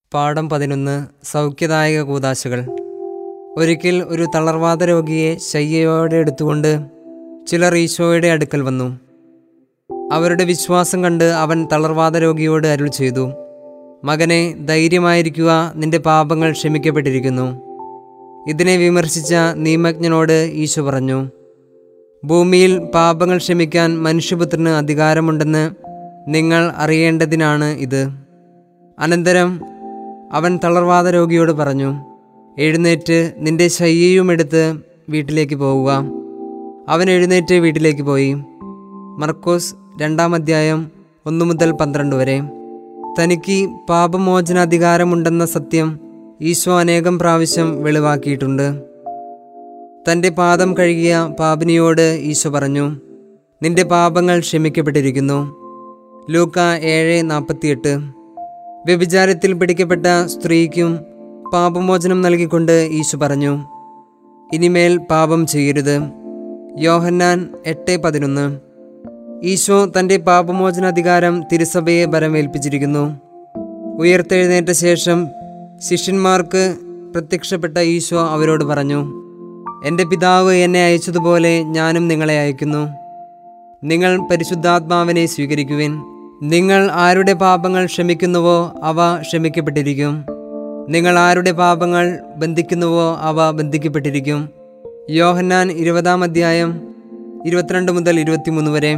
പാഠം പതിനൊന്ന് സൗഖ്യദായക കൂതാശകൾ ഒരിക്കൽ ഒരു തളർവാദ രോഗിയെ ശയ്യയോടെ എടുത്തുകൊണ്ട് ചിലർ ഈശോയുടെ അടുക്കൽ വന്നു അവരുടെ വിശ്വാസം കണ്ട് അവൻ തളർവാദ രോഗിയോട് അരുൾ ചെയ്തു മകനെ ധൈര്യമായിരിക്കുക നിന്റെ പാപങ്ങൾ ക്ഷമിക്കപ്പെട്ടിരിക്കുന്നു ഇതിനെ വിമർശിച്ച നിയമജ്ഞനോട് ഈശോ പറഞ്ഞു ഭൂമിയിൽ പാപങ്ങൾ ക്ഷമിക്കാൻ മനുഷ്യപുത്രന് അധികാരമുണ്ടെന്ന് നിങ്ങൾ അറിയേണ്ടതിനാണ് ഇത് അനന്തരം അവൻ തളർവാദ രോഗിയോട് പറഞ്ഞു എഴുന്നേറ്റ് നിന്റെ ശയ്യയും എടുത്ത് വീട്ടിലേക്ക് പോവുക അവൻ എഴുന്നേറ്റ് വീട്ടിലേക്ക് പോയി മർക്കോസ് രണ്ടാം അധ്യായം ഒന്നു മുതൽ പന്ത്രണ്ട് വരെ തനിക്ക് പാപമോചനാധികാരമുണ്ടെന്ന സത്യം ഈശോ അനേകം പ്രാവശ്യം വെളിവാക്കിയിട്ടുണ്ട് തൻ്റെ പാദം കഴുകിയ പാപിനിയോട് ഈശോ പറഞ്ഞു നിന്റെ പാപങ്ങൾ ക്ഷമിക്കപ്പെട്ടിരിക്കുന്നു ലൂക്ക ഏഴ് നാൽപ്പത്തിയെട്ട് വ്യഭിചാരത്തിൽ പിടിക്കപ്പെട്ട സ്ത്രീക്കും പാപമോചനം നൽകിക്കൊണ്ട് ഈശോ പറഞ്ഞു ഇനിമേൽ പാപം ചെയ്യരുത് യോഹന്നാൻ എട്ട് പതിനൊന്ന് ഈശോ തൻ്റെ പാപമോചനാധികാരം തിരുസഭയെ ബലമേൽപ്പിച്ചിരിക്കുന്നു ഉയർത്തെഴുന്നേറ്റ ശേഷം ശിഷ്യന്മാർക്ക് പ്രത്യക്ഷപ്പെട്ട ഈശോ അവരോട് പറഞ്ഞു എൻ്റെ പിതാവ് എന്നെ അയച്ചതുപോലെ ഞാനും നിങ്ങളെ അയക്കുന്നു നിങ്ങൾ പരിശുദ്ധാത്മാവിനെ സ്വീകരിക്കുവിൻ നിങ്ങൾ ആരുടെ പാപങ്ങൾ ക്ഷമിക്കുന്നുവോ അവ ക്ഷമിക്കപ്പെട്ടിരിക്കും നിങ്ങൾ ആരുടെ പാപങ്ങൾ ബന്ധിക്കുന്നുവോ അവ ബന്ധിക്കപ്പെട്ടിരിക്കും യോഹന്നാൻ ഇരുപതാം അധ്യായം ഇരുപത്തിരണ്ട് മുതൽ ഇരുപത്തിമൂന്ന് വരെ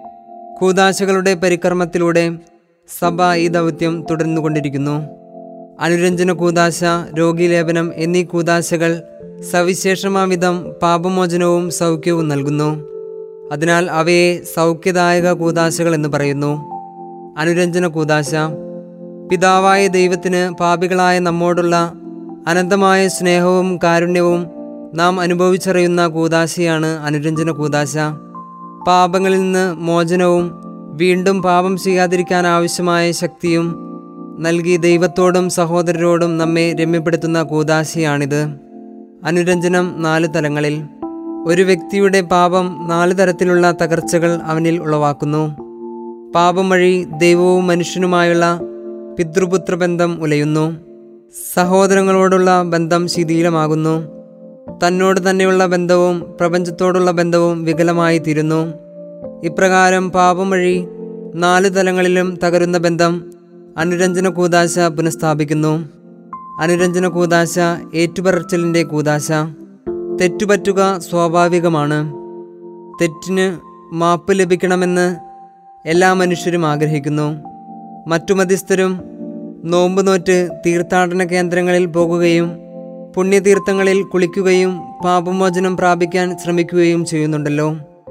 കൂതാശകളുടെ പരിക്രമത്തിലൂടെ സഭ ഈ ദൗത്യം തുടർന്നുകൊണ്ടിരിക്കുന്നു അനുരഞ്ജന കൂതാശ രോഗീലേപനം എന്നീ കൂതാശകൾ സവിശേഷമാവിധം പാപമോചനവും സൗഖ്യവും നൽകുന്നു അതിനാൽ അവയെ സൗഖ്യദായക കൂതാശകൾ എന്ന് പറയുന്നു അനുരഞ്ജന കൂതാശ പിതാവായ ദൈവത്തിന് പാപികളായ നമ്മോടുള്ള അനന്തമായ സ്നേഹവും കാരുണ്യവും നാം അനുഭവിച്ചറിയുന്ന കൂതാശയാണ് അനുരഞ്ജന കൂതാശ പാപങ്ങളിൽ നിന്ന് മോചനവും വീണ്ടും പാപം ചെയ്യാതിരിക്കാൻ ആവശ്യമായ ശക്തിയും നൽകി ദൈവത്തോടും സഹോദരരോടും നമ്മെ രമ്യപ്പെടുത്തുന്ന കൂതാശയാണിത് അനുരഞ്ജനം നാല് തലങ്ങളിൽ ഒരു വ്യക്തിയുടെ പാപം നാല് തരത്തിലുള്ള തകർച്ചകൾ അവനിൽ ഉളവാക്കുന്നു പാപം വഴി ദൈവവും മനുഷ്യനുമായുള്ള പിതൃപുത്ര ബന്ധം ഉലയുന്നു സഹോദരങ്ങളോടുള്ള ബന്ധം ശിഥിലമാകുന്നു തന്നോട് തന്നെയുള്ള ബന്ധവും പ്രപഞ്ചത്തോടുള്ള ബന്ധവും വികലമായി തീരുന്നു ഇപ്രകാരം പാപം വഴി നാല് തലങ്ങളിലും തകരുന്ന ബന്ധം അനുരഞ്ജന കൂതാശ പുനഃസ്ഥാപിക്കുന്നു അനുരഞ്ജന കൂതാശ ഏറ്റുപറച്ചിലിൻ്റെ കൂതാശ തെറ്റുപറ്റുക സ്വാഭാവികമാണ് തെറ്റിന് മാപ്പ് ലഭിക്കണമെന്ന് എല്ലാ മനുഷ്യരും ആഗ്രഹിക്കുന്നു മറ്റു മധ്യസ്ഥരും നോമ്പ് നോറ്റ് തീർത്ഥാടന കേന്ദ്രങ്ങളിൽ പോകുകയും പുണ്യതീർത്ഥങ്ങളിൽ കുളിക്കുകയും പാപമോചനം പ്രാപിക്കാൻ ശ്രമിക്കുകയും ചെയ്യുന്നുണ്ടല്ലോ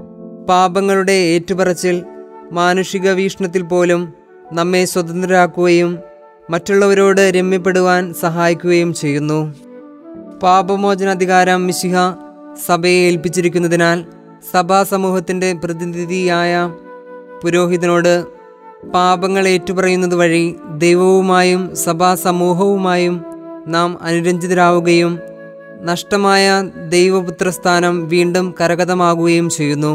പാപങ്ങളുടെ ഏറ്റുപറച്ചിൽ മാനുഷിക വീക്ഷണത്തിൽ പോലും നമ്മെ സ്വതന്ത്രരാക്കുകയും മറ്റുള്ളവരോട് രമ്യപ്പെടുവാൻ സഹായിക്കുകയും ചെയ്യുന്നു പാപമോചനാധികാരം മിശിഹ സഭയെ ഏൽപ്പിച്ചിരിക്കുന്നതിനാൽ സഭാ സമൂഹത്തിൻ്റെ പ്രതിനിധിയായ പുരോഹിതനോട് പാപങ്ങൾ ഏറ്റുപറയുന്നത് വഴി ദൈവവുമായും സഭാ സമൂഹവുമായും നാം അനുരഞ്ജിതരാവുകയും നഷ്ടമായ ദൈവപുത്രസ്ഥാനം വീണ്ടും കരഗതമാകുകയും ചെയ്യുന്നു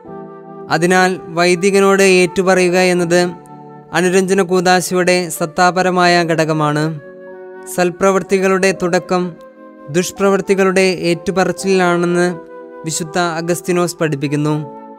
അതിനാൽ വൈദികനോട് ഏറ്റുപറയുക എന്നത് അനുരഞ്ജന കൂതാശയുടെ സത്താപരമായ ഘടകമാണ് സൽപ്രവൃത്തികളുടെ തുടക്കം ദുഷ്പ്രവൃത്തികളുടെ ഏറ്റുപറച്ചിലാണെന്ന് വിശുദ്ധ അഗസ്തിനോസ് പഠിപ്പിക്കുന്നു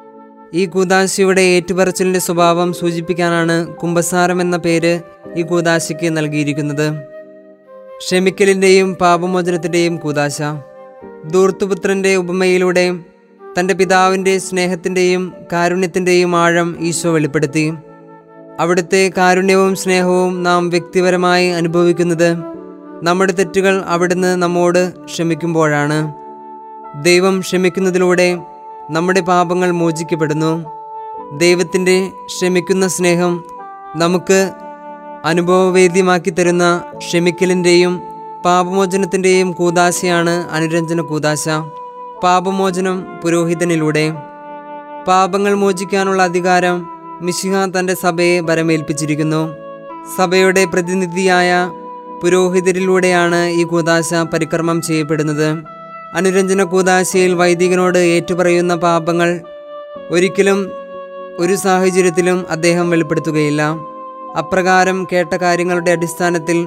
ഈ കൂതാശയുടെ ഏറ്റുപറച്ചിലിൻ്റെ സ്വഭാവം സൂചിപ്പിക്കാനാണ് കുംഭസാരം എന്ന പേര് ഈ കൂതാശയ്ക്ക് നൽകിയിരിക്കുന്നത് ക്ഷമിക്കലിൻ്റെയും പാപമോചനത്തിൻ്റെയും കൂതാശ ധൂർത്തുപുത്രൻ്റെ ഉപമയിലൂടെ തൻ്റെ പിതാവിൻ്റെ സ്നേഹത്തിൻ്റെയും കാരുണ്യത്തിൻ്റെയും ആഴം ഈശോ വെളിപ്പെടുത്തി അവിടുത്തെ കാരുണ്യവും സ്നേഹവും നാം വ്യക്തിപരമായി അനുഭവിക്കുന്നത് നമ്മുടെ തെറ്റുകൾ അവിടുന്ന് നമ്മോട് ക്ഷമിക്കുമ്പോഴാണ് ദൈവം ക്ഷമിക്കുന്നതിലൂടെ നമ്മുടെ പാപങ്ങൾ മോചിക്കപ്പെടുന്നു ദൈവത്തിൻ്റെ ക്ഷമിക്കുന്ന സ്നേഹം നമുക്ക് അനുഭവവേദ്യമാക്കി തരുന്ന ക്ഷമിക്കലിൻ്റെയും പാപമോചനത്തിൻ്റെയും കൂതാശയാണ് അനുരഞ്ജന കൂതാശ പാപമോചനം പുരോഹിതനിലൂടെ പാപങ്ങൾ മോചിക്കാനുള്ള അധികാരം മിശിഹ തൻ്റെ സഭയെ വരമേൽപ്പിച്ചിരിക്കുന്നു സഭയുടെ പ്രതിനിധിയായ പുരോഹിതരിലൂടെയാണ് ഈ കൂതാശ പരിക്രമം ചെയ്യപ്പെടുന്നത് അനുരഞ്ജന കൂതാശയിൽ വൈദികനോട് ഏറ്റുപറയുന്ന പാപങ്ങൾ ഒരിക്കലും ഒരു സാഹചര്യത്തിലും അദ്ദേഹം വെളിപ്പെടുത്തുകയില്ല അപ്രകാരം കേട്ട കാര്യങ്ങളുടെ അടിസ്ഥാനത്തിൽ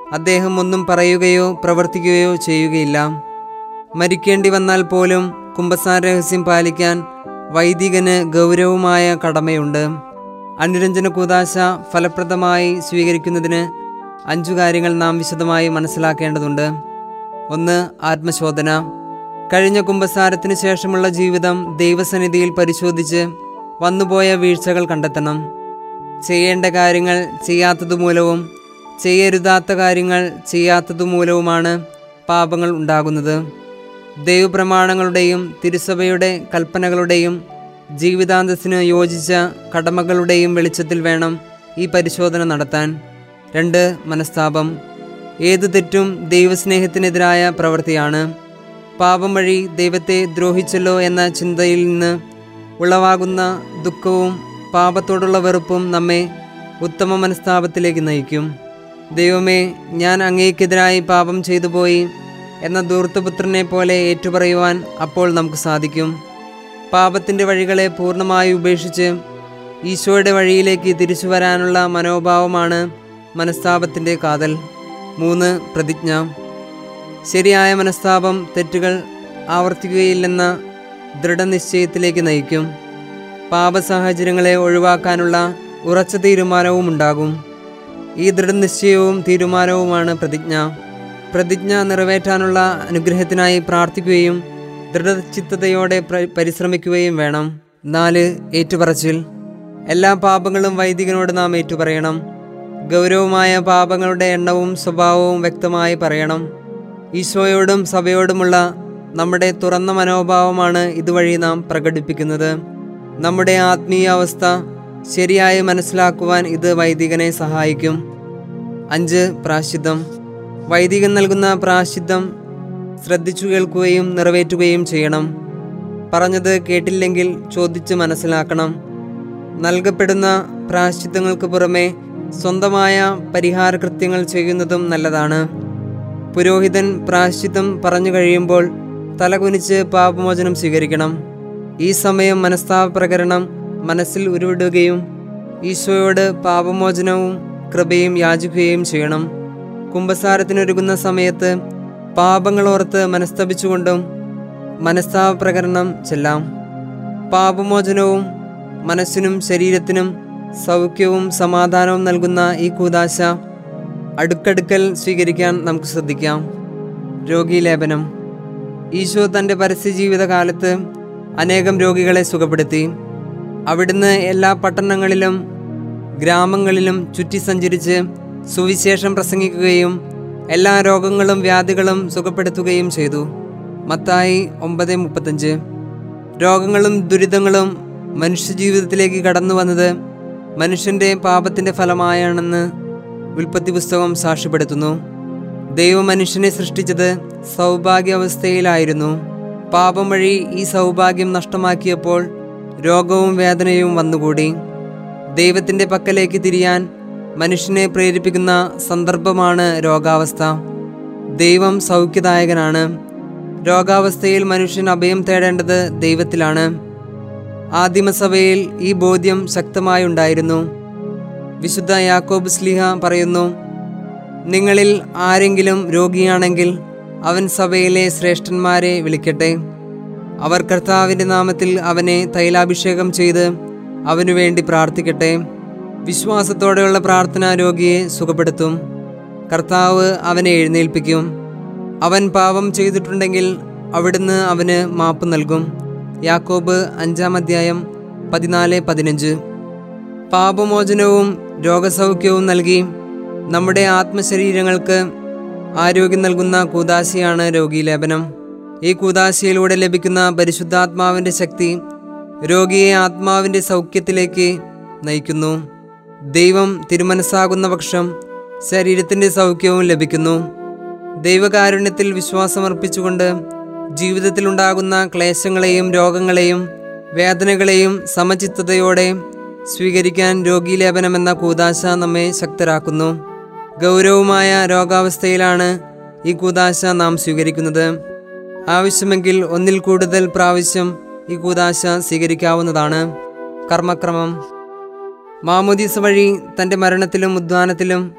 അദ്ദേഹം ഒന്നും പറയുകയോ പ്രവർത്തിക്കുകയോ ചെയ്യുകയില്ല മരിക്കേണ്ടി വന്നാൽ പോലും കുംഭസാര രഹസ്യം പാലിക്കാൻ വൈദികന് ഗൗരവമായ കടമയുണ്ട് അനുരഞ്ജന കൂതാശ ഫലപ്രദമായി സ്വീകരിക്കുന്നതിന് അഞ്ചു കാര്യങ്ങൾ നാം വിശദമായി മനസ്സിലാക്കേണ്ടതുണ്ട് ഒന്ന് ആത്മശോധന കഴിഞ്ഞ കുംഭസാരത്തിന് ശേഷമുള്ള ജീവിതം ദൈവസന്നിധിയിൽ പരിശോധിച്ച് വന്നുപോയ വീഴ്ചകൾ കണ്ടെത്തണം ചെയ്യേണ്ട കാര്യങ്ങൾ ചെയ്യാത്തതുമൂലവും ചെയ്യരുതാത്ത കാര്യങ്ങൾ ചെയ്യാത്തതുമൂലവുമാണ് പാപങ്ങൾ ഉണ്ടാകുന്നത് ദൈവപ്രമാണങ്ങളുടെയും തിരുസഭയുടെ കൽപ്പനകളുടെയും ജീവിതാന്തസ്സിന് യോജിച്ച കടമകളുടെയും വെളിച്ചത്തിൽ വേണം ഈ പരിശോധന നടത്താൻ രണ്ട് മനസ്താപം ഏതു തെറ്റും ദൈവസ്നേഹത്തിനെതിരായ പ്രവൃത്തിയാണ് പാപം വഴി ദൈവത്തെ ദ്രോഹിച്ചല്ലോ എന്ന ചിന്തയിൽ നിന്ന് ഉളവാകുന്ന ദുഃഖവും പാപത്തോടുള്ള വെറുപ്പും നമ്മെ ഉത്തമ മനസ്താപത്തിലേക്ക് നയിക്കും ദൈവമേ ഞാൻ അങ്ങേക്കെതിരായി പാപം ചെയ്തു പോയി എന്ന ദൂർത്തപുത്രനെ പോലെ ഏറ്റുപറയുവാൻ അപ്പോൾ നമുക്ക് സാധിക്കും പാപത്തിൻ്റെ വഴികളെ പൂർണ്ണമായി ഉപേക്ഷിച്ച് ഈശോയുടെ വഴിയിലേക്ക് തിരിച്ചു വരാനുള്ള മനോഭാവമാണ് മനസ്താപത്തിൻ്റെ കാതൽ മൂന്ന് പ്രതിജ്ഞ ശരിയായ മനസ്താപം തെറ്റുകൾ ആവർത്തിക്കുകയില്ലെന്ന ദൃഢനിശ്ചയത്തിലേക്ക് നയിക്കും പാപസാഹചര്യങ്ങളെ ഒഴിവാക്കാനുള്ള ഉറച്ച തീരുമാനവും ഉണ്ടാകും ഈ ദൃഢനിശ്ചയവും തീരുമാനവുമാണ് പ്രതിജ്ഞ പ്രതിജ്ഞ നിറവേറ്റാനുള്ള അനുഗ്രഹത്തിനായി പ്രാർത്ഥിക്കുകയും ദൃഢചിത്തതയോടെ പ്ര- പരിശ്രമിക്കുകയും വേണം നാല് ഏറ്റുപറച്ചിൽ എല്ലാ പാപങ്ങളും വൈദികനോട് നാം ഏറ്റുപറയണം ഗൗരവമായ പാപങ്ങളുടെ എണ്ണവും സ്വഭാവവും വ്യക്തമായി പറയണം ഈശോയോടും സഭയോടുമുള്ള നമ്മുടെ തുറന്ന മനോഭാവമാണ് ഇതുവഴി നാം പ്രകടിപ്പിക്കുന്നത് നമ്മുടെ ആത്മീയ അവസ്ഥ ശരിയായി മനസ്സിലാക്കുവാൻ ഇത് വൈദികനെ സഹായിക്കും അഞ്ച് പ്രാശ്ചിത്തം വൈദികൻ നൽകുന്ന പ്രാശ്ചിത്തം ശ്രദ്ധിച്ചു കേൾക്കുകയും നിറവേറ്റുകയും ചെയ്യണം പറഞ്ഞത് കേട്ടില്ലെങ്കിൽ ചോദിച്ച് മനസ്സിലാക്കണം നൽകപ്പെടുന്ന പ്രാശ്ചിത്തങ്ങൾക്ക് പുറമെ സ്വന്തമായ പരിഹാര കൃത്യങ്ങൾ ചെയ്യുന്നതും നല്ലതാണ് പുരോഹിതൻ പ്രാശ്ചിത്തം പറഞ്ഞു കഴിയുമ്പോൾ തലകുനിച്ച് പാപമോചനം സ്വീകരിക്കണം ഈ സമയം മനസ്താപ പ്രകരണം മനസ്സിൽ ഉരുവിടുകയും ഈശോയോട് പാപമോചനവും കൃപയും യാചിക്കുകയും ചെയ്യണം കുംഭസാരത്തിനൊരുങ്ങുന്ന സമയത്ത് പാപങ്ങളോർത്ത് മനസ്തപിച്ചുകൊണ്ടും മനസ്താപ പ്രകരണം ചെല്ലാം പാപമോചനവും മനസ്സിനും ശരീരത്തിനും സൗഖ്യവും സമാധാനവും നൽകുന്ന ഈ കൂതാശ അടുക്കടുക്കൽ സ്വീകരിക്കാൻ നമുക്ക് ശ്രദ്ധിക്കാം രോഗീലേപനം ഈശോ തൻ്റെ പരസ്യജീവിതകാലത്ത് അനേകം രോഗികളെ സുഖപ്പെടുത്തി അവിടുന്ന് എല്ലാ പട്ടണങ്ങളിലും ഗ്രാമങ്ങളിലും ചുറ്റി സഞ്ചരിച്ച് സുവിശേഷം പ്രസംഗിക്കുകയും എല്ലാ രോഗങ്ങളും വ്യാധികളും സുഖപ്പെടുത്തുകയും ചെയ്തു മത്തായി ഒമ്പത് മുപ്പത്തഞ്ച് രോഗങ്ങളും ദുരിതങ്ങളും മനുഷ്യജീവിതത്തിലേക്ക് കടന്നു വന്നത് മനുഷ്യൻ്റെ പാപത്തിൻ്റെ ഫലമായാണെന്ന് ഉൽപ്പത്തി പുസ്തകം സാക്ഷ്യപ്പെടുത്തുന്നു ദൈവം മനുഷ്യനെ സൃഷ്ടിച്ചത് സൗഭാഗ്യാവസ്ഥയിലായിരുന്നു പാപം വഴി ഈ സൗഭാഗ്യം നഷ്ടമാക്കിയപ്പോൾ രോഗവും വേദനയും വന്നുകൂടി ദൈവത്തിൻ്റെ പക്കലേക്ക് തിരിയാൻ മനുഷ്യനെ പ്രേരിപ്പിക്കുന്ന സന്ദർഭമാണ് രോഗാവസ്ഥ ദൈവം സൗഖ്യദായകനാണ് രോഗാവസ്ഥയിൽ മനുഷ്യൻ അഭയം തേടേണ്ടത് ദൈവത്തിലാണ് ആദിമസഭയിൽ ഈ ബോധ്യം ശക്തമായുണ്ടായിരുന്നു വിശുദ്ധ യാക്കോബ് സ്ലിഹ പറയുന്നു നിങ്ങളിൽ ആരെങ്കിലും രോഗിയാണെങ്കിൽ അവൻ സഭയിലെ ശ്രേഷ്ഠന്മാരെ വിളിക്കട്ടെ അവർ കർത്താവിൻ്റെ നാമത്തിൽ അവനെ തൈലാഭിഷേകം ചെയ്ത് അവനു വേണ്ടി പ്രാർത്ഥിക്കട്ടെ വിശ്വാസത്തോടെയുള്ള പ്രാർത്ഥന രോഗിയെ സുഖപ്പെടുത്തും കർത്താവ് അവനെ എഴുന്നേൽപ്പിക്കും അവൻ പാപം ചെയ്തിട്ടുണ്ടെങ്കിൽ അവിടുന്ന് അവന് മാപ്പ് നൽകും യാക്കോബ് അഞ്ചാം അധ്യായം പതിനാല് പതിനഞ്ച് പാപമോചനവും രോഗസൗഖ്യവും നൽകി നമ്മുടെ ആത്മശരീരങ്ങൾക്ക് ആരോഗ്യം നൽകുന്ന കൂതാശയാണ് രോഗീലേപനം ഈ കൂതാശയിലൂടെ ലഭിക്കുന്ന പരിശുദ്ധാത്മാവിൻ്റെ ശക്തി രോഗിയെ ആത്മാവിൻ്റെ സൗഖ്യത്തിലേക്ക് നയിക്കുന്നു ദൈവം തിരുമനസ്സാകുന്ന പക്ഷം ശരീരത്തിൻ്റെ സൗഖ്യവും ലഭിക്കുന്നു ദൈവകാരുണ്യത്തിൽ വിശ്വാസമർപ്പിച്ചുകൊണ്ട് ജീവിതത്തിലുണ്ടാകുന്ന ക്ലേശങ്ങളെയും രോഗങ്ങളെയും വേദനകളെയും സമചിത്തതയോടെ സ്വീകരിക്കാൻ രോഗീലേപനം എന്ന കൂതാശ നമ്മെ ശക്തരാക്കുന്നു ഗൗരവമായ രോഗാവസ്ഥയിലാണ് ഈ കൂതാശ നാം സ്വീകരിക്കുന്നത് ആവശ്യമെങ്കിൽ ഒന്നിൽ കൂടുതൽ പ്രാവശ്യം ഈ കൂതാശ സ്വീകരിക്കാവുന്നതാണ് കർമ്മക്രമം മാമോദീസ വഴി തൻ്റെ മരണത്തിലും ഉദ്ധാനത്തിലും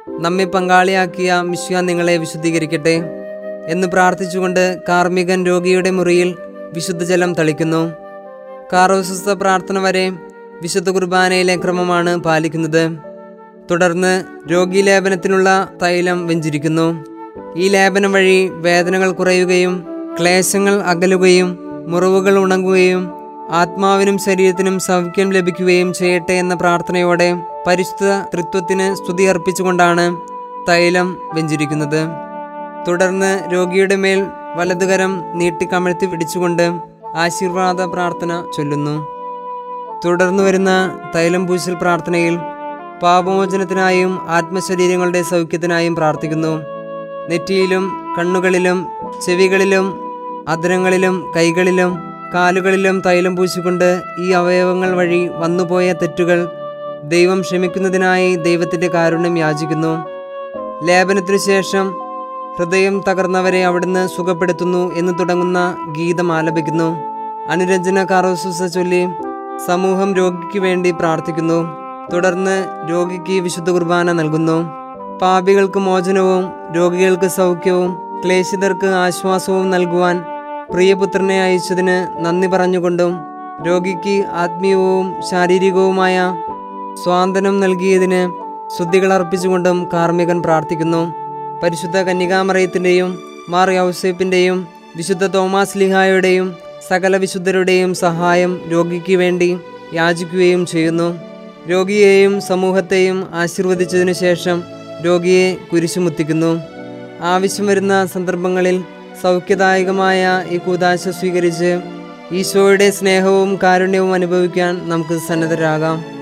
നമ്മെ പങ്കാളിയാക്കിയ മിശ്യ നിങ്ങളെ വിശുദ്ധീകരിക്കട്ടെ എന്ന് പ്രാർത്ഥിച്ചുകൊണ്ട് കാർമികൻ രോഗിയുടെ മുറിയിൽ വിശുദ്ധജലം തളിക്കുന്നു കാറോസുസ്ഥ പ്രാർത്ഥന വരെ വിശുദ്ധ കുർബാനയിലെ ക്രമമാണ് പാലിക്കുന്നത് തുടർന്ന് രോഗി ലേപനത്തിനുള്ള തൈലം വെഞ്ചിരിക്കുന്നു ഈ ലേപനം വഴി വേദനകൾ കുറയുകയും ക്ലേശങ്ങൾ അകലുകയും മുറിവുകൾ ഉണങ്ങുകയും ആത്മാവിനും ശരീരത്തിനും സൗഖ്യം ലഭിക്കുകയും ചെയ്യട്ടെ എന്ന പ്രാർത്ഥനയോടെ പരിശുദ്ധ തൃത്വത്തിന് സ്തുതി അർപ്പിച്ചുകൊണ്ടാണ് തൈലം വെഞ്ചിരിക്കുന്നത് തുടർന്ന് രോഗിയുടെ മേൽ വലതുകരം നീട്ടിക്കമഴ്ത്തി പിടിച്ചുകൊണ്ട് ആശീർവാദ പ്രാർത്ഥന ചൊല്ലുന്നു തുടർന്നു വരുന്ന തൈലം പൂശൽ പ്രാർത്ഥനയിൽ പാപമോചനത്തിനായും ആത്മശരീരങ്ങളുടെ സൗഖ്യത്തിനായും പ്രാർത്ഥിക്കുന്നു നെറ്റിയിലും കണ്ണുകളിലും ചെവികളിലും അധരങ്ങളിലും കൈകളിലും കാലുകളിലും തൈലം പൂശിക്കൊണ്ട് ഈ അവയവങ്ങൾ വഴി വന്നുപോയ തെറ്റുകൾ ദൈവം ക്ഷമിക്കുന്നതിനായി ദൈവത്തിൻ്റെ കാരുണ്യം യാചിക്കുന്നു ലേപനത്തിനു ശേഷം ഹൃദയം തകർന്നവരെ അവിടുന്ന് സുഖപ്പെടുത്തുന്നു എന്ന് തുടങ്ങുന്ന ഗീതം ആലപിക്കുന്നു അനുരഞ്ജന കാറോസുസ ചൊല്ലി സമൂഹം രോഗിക്ക് വേണ്ടി പ്രാർത്ഥിക്കുന്നു തുടർന്ന് രോഗിക്ക് വിശുദ്ധ കുർബാന നൽകുന്നു പാപികൾക്ക് മോചനവും രോഗികൾക്ക് സൗഖ്യവും ക്ലേശിതർക്ക് ആശ്വാസവും നൽകുവാൻ പ്രിയപുത്രനെ അയച്ചതിന് നന്ദി പറഞ്ഞുകൊണ്ടും രോഗിക്ക് ആത്മീയവും ശാരീരികവുമായ സ്വാന്തനം നൽകിയതിന് ശുദ്ധികൾ അർപ്പിച്ചുകൊണ്ടും കാർമ്മികൻ പ്രാർത്ഥിക്കുന്നു പരിശുദ്ധ കന്യകാമറയത്തിൻ്റെയും മാർ യൗസേപ്പിൻ്റെയും വിശുദ്ധ തോമാസ് ലിഹായുടെയും സകല വിശുദ്ധരുടെയും സഹായം രോഗിക്ക് വേണ്ടി യാചിക്കുകയും ചെയ്യുന്നു രോഗിയെയും സമൂഹത്തെയും ആശീർവദിച്ചതിനു ശേഷം രോഗിയെ കുരിശുമുത്തിക്കുന്നു ആവശ്യം വരുന്ന സന്ദർഭങ്ങളിൽ സൗഖ്യദായകമായ ഈ കൂതാശ സ്വീകരിച്ച് ഈശോയുടെ സ്നേഹവും കാരുണ്യവും അനുഭവിക്കാൻ നമുക്ക് സന്നദ്ധരാകാം